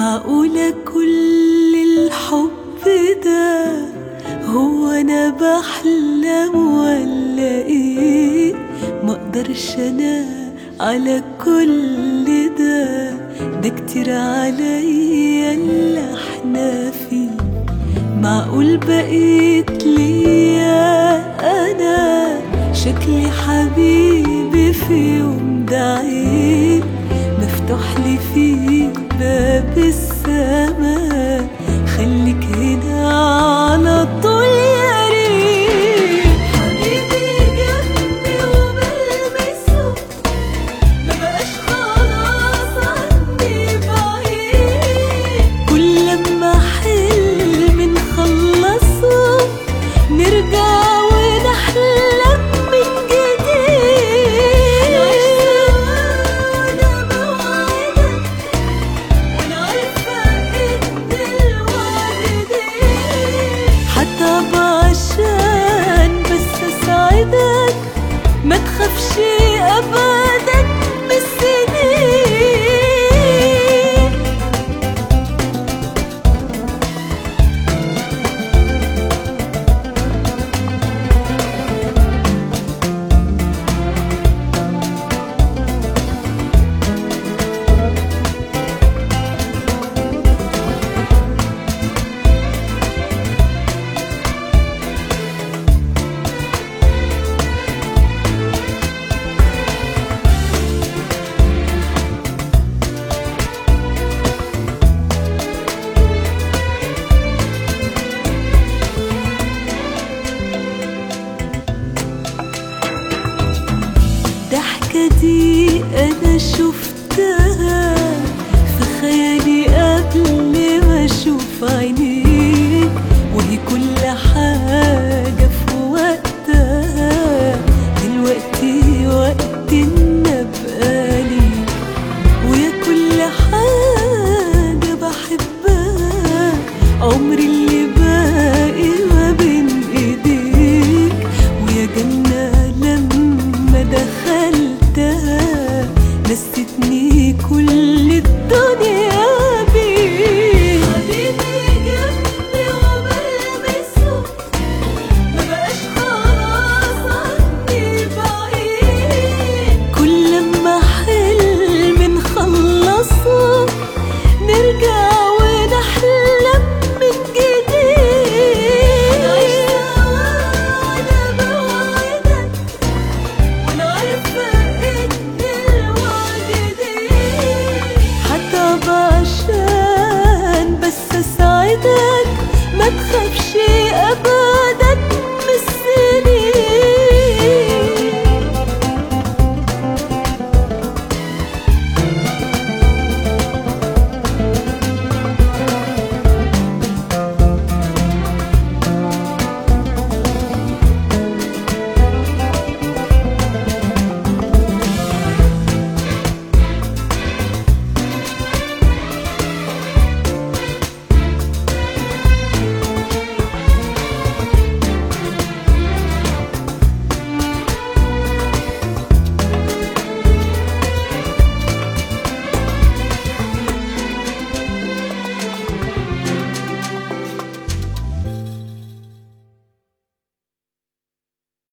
معقولة كل الحب ده هو انا بحلم ولا ايه مقدرش انا على كل ده ده كتير عليا اللي احنا فيه معقول بقيت ليا انا شكلي حبيبي في يوم ده عيب مفتوح لي فيه باب السما خليك هنا على طول يا ريت حبيبي جنبي وبلمسه ما بقاش خلاص عني بعيد كل لما حلم نخلصه نرجع ونحلم من جديد انا بوعدك وانا عارفه ان الوعد ده حتى عشان بس اساعدك ما تخافش ابدا من السنين الضحكة دي أنا شفتها في خيالي قبل ما أشوف عيني